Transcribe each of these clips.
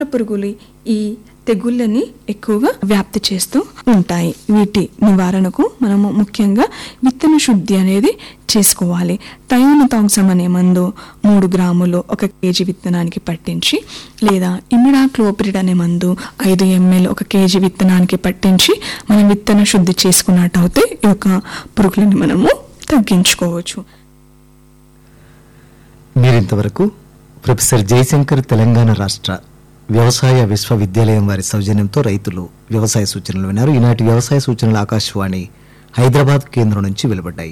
పురుగులు ఈ తెగుళ్ళని ఎక్కువగా వ్యాప్తి చేస్తూ ఉంటాయి వీటి నివారణకు మనము ముఖ్యంగా విత్తన శుద్ధి అనేది చేసుకోవాలి థయోనతాక్సమ్ అనే మందు మూడు గ్రాములు ఒక కేజీ విత్తనానికి పట్టించి లేదా ఇమిడాక్లోపిరిడ్ అనే మందు ఐదు ఎంఎల్ ఒక కేజీ విత్తనానికి పట్టించి మనం విత్తన శుద్ధి చేసుకున్నట్టయితే ఈ యొక్క పురుగులని మనము తగ్గించుకోవచ్చు మీరింతవరకు ప్రొఫెసర్ జయశంకర్ తెలంగాణ రాష్ట్ర వ్యవసాయ విశ్వవిద్యాలయం వారి సౌజన్యంతో రైతులు వ్యవసాయ సూచనలు విన్నారు ఈనాటి వ్యవసాయ సూచనలు ఆకాశవాణి హైదరాబాద్ కేంద్రం నుంచి వెలువడ్డాయి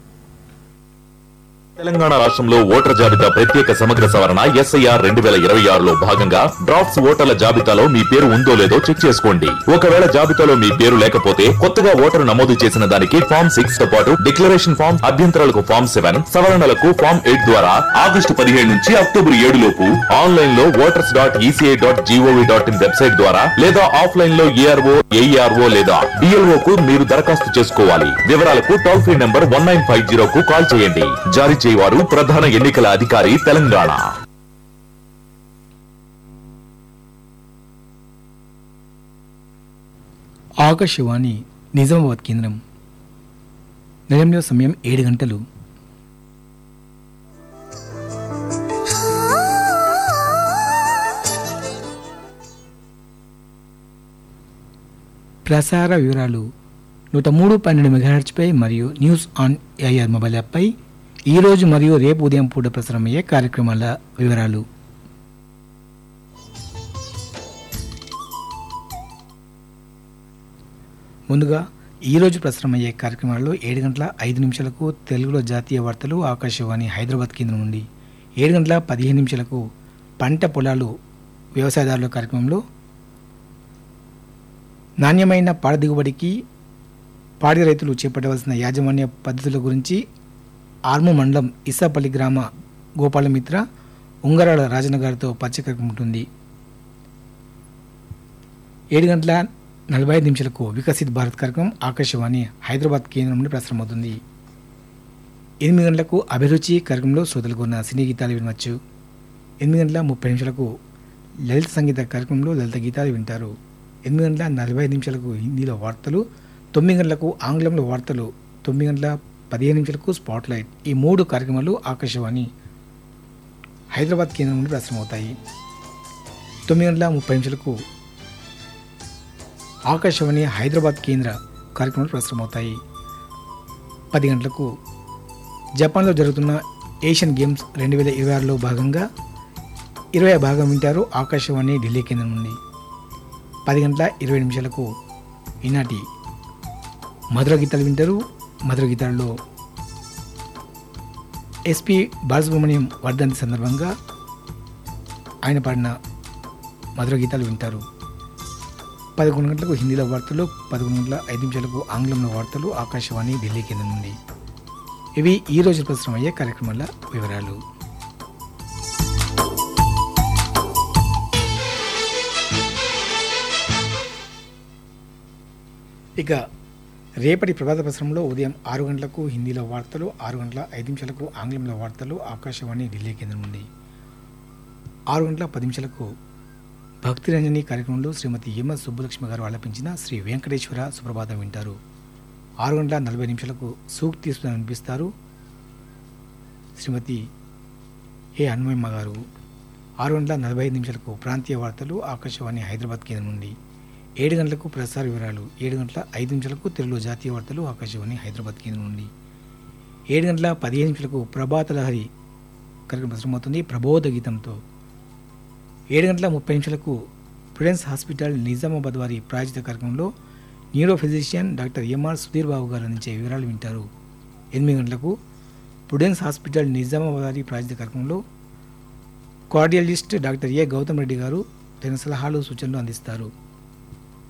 తెలంగాణ రాష్ట్రంలో ఓటర్ జాబితా ప్రత్యేక సమగ్ర సవరణ ఎస్ఐఆర్ రెండు వేల ఇరవై ఆరులో భాగంగా డ్రాఫ్ట్స్ ఓటర్ల జాబితాలో మీ పేరు ఉందో లేదో చెక్ చేసుకోండి ఒకవేళ జాబితాలో మీ పేరు లేకపోతే కొత్తగా ఓటరు నమోదు చేసిన దానికి ఫామ్ సిక్స్ తో పాటు డిక్లరేషన్ ఫామ్ అభ్యంతరాలకు ఫామ్ సెవెన్ సవరణలకు ఫామ్ ఎయిట్ ద్వారా ఆగస్టు పదిహేడు నుంచి అక్టోబర్ ఏడు లోపు ఆన్లైన్ లో voters dot ECI dot GOV dot in website ద్వారా లేదా ఆఫ్లైన్ లో ఏఆర్ఓ ఏఈఆర్ఓ లేదా డిఎల్ఓ కు మీరు దరఖాస్తు చేసుకోవాలి వివరాలకు toll free number one nine five zero కు కాల్ చేయండి జారీ చేయవారు ప్రధాన ఎన్నికల అధికారి తెలంగాణ ఆకాశవాణి నిజామాబాద్ కేంద్రం నిజంలో సమయం ఏడు గంటలు ప్రసార వివరాలు నూట మూడు పన్నెండు మెగాహెర్ట్జ్పై మరియు న్యూస్ ఆన్ ఏఆర్ మొబైల్ యాప్పై ఈరోజు మరియు రేపు ఉదయం పూట ప్రసారమయ్యే కార్యక్రమాల వివరాలు ముందుగా ఈరోజు ప్రసారమయ్యే కార్యక్రమాల్లో ఏడు గంటల ఐదు నిమిషాలకు తెలుగులో జాతీయ వార్తలు ఆకాశవాణి హైదరాబాద్ కేంద్రం నుండి ఏడు గంటల పదిహేను నిమిషాలకు పంట పొలాలు వ్యవసాయదారుల కార్యక్రమంలో నాణ్యమైన పాడ దిగుబడికి పాడి రైతులు చేపట్టవలసిన యాజమాన్య పద్ధతుల గురించి ఆర్ము మండలం ఇస్సాపల్లి గ్రామ గోపాలమిత్ర ఉంగరాల రాజన్న గారితో పరిచయం ఉంటుంది ఏడు గంటల నలభై ఐదు నిమిషాలకు వికసిత్ భారత్ కార్యక్రమం ఆకాశవాణి హైదరాబాద్ కేంద్రం నుండి ప్రసారమవుతుంది ఎనిమిది గంటలకు అభిరుచి కార్యక్రమంలో శ్రోతలకు ఉన్న సినీ గీతాలు వినవచ్చు ఎనిమిది గంటల ముప్పై నిమిషాలకు లలిత సంగీత కార్యక్రమంలో లలిత గీతాలు వింటారు ఎనిమిది గంటల నలభై ఐదు నిమిషాలకు హిందీలో వార్తలు తొమ్మిది గంటలకు ఆంగ్లంలో వార్తలు తొమ్మిది గంటల పదిహేను నిమిషాలకు స్పాట్ లైట్ ఈ మూడు కార్యక్రమాలు ఆకాశవాణి హైదరాబాద్ కేంద్రం నుండి ప్రసారమవుతాయి తొమ్మిది గంటల ముప్పై నిమిషాలకు ఆకాశవాణి హైదరాబాద్ కేంద్ర కార్యక్రమాలు ప్రసారమవుతాయి పది గంటలకు జపాన్లో జరుగుతున్న ఏషియన్ గేమ్స్ రెండు వేల ఇరవై ఆరులో భాగంగా ఇరవై భాగం వింటారు ఆకాశవాణి ఢిల్లీ కేంద్రం నుండి పది గంటల ఇరవై నిమిషాలకు ఈనాటి మధుర గీతాలు వింటారు మధుర గీతాల్లో ఎస్పి బాలసుబ్రహ్మణ్యం వర్ధంతి సందర్భంగా ఆయన పాడిన మధుర గీతాలు వింటారు పదకొండు గంటలకు హిందీలో వార్తలు పదకొండు గంటల ఐదు నిమిషాలకు ఆంగ్లంలో వార్తలు ఆకాశవాణి ఢిల్లీ కేంద్రం నుండి ఇవి ఈ రోజు ప్రసారమయ్యే కార్యక్రమాల వివరాలు ఇక రేపటి ప్రభాత ప్రసారంలో ఉదయం ఆరు గంటలకు హిందీలో వార్తలు ఆరు గంటల ఐదు నిమిషాలకు ఆంగ్లంలో వార్తలు ఆకాశవాణి ఢిల్లీ కేంద్రం నుండి ఆరు గంటల పది నిమిషాలకు భక్తి రంజని కార్యక్రమంలో శ్రీమతి ఎంఎస్ సుబ్బలక్ష్మి గారు ఆలపించిన శ్రీ వెంకటేశ్వర సుప్రభాతం వింటారు ఆరు గంటల నలభై నిమిషాలకు సూక్తి అనిపిస్తారు శ్రీమతి ఏ హనుమమ్మ గారు ఆరు గంటల నలభై ఐదు నిమిషాలకు ప్రాంతీయ వార్తలు ఆకాశవాణి హైదరాబాద్ కేంద్రం నుండి ఏడు గంటలకు ప్రసార వివరాలు ఏడు గంటల ఐదు నిమిషాలకు తెలుగులో జాతీయ వార్తలు ఆకాశవాణి హైదరాబాద్ కేంద్రం నుండి ఏడు గంటల పదిహేను నిమిషాలకు ప్రభాత లహరి కార్యక్రమం ప్రసారమవుతుంది ప్రబోధ గీతంతో ఏడు గంటల ముప్పై నిమిషాలకు ప్రుడెన్స్ హాస్పిటల్ నిజామాబాద్ వారి ప్రాయోజిత కార్యక్రమంలో neuro physician doctor MR Sudheer Babu garu అందించే వివరాలు వింటారు ఎనిమిది గంటలకు ప్రుడెన్స్ హాస్పిటల్ నిజామాబాద్ వారి ప్రాయోజిత కార్యక్రమంలో cardiologist doctor A Gautam Reddy garu తన సలహాలు సూచనలు అందిస్తారు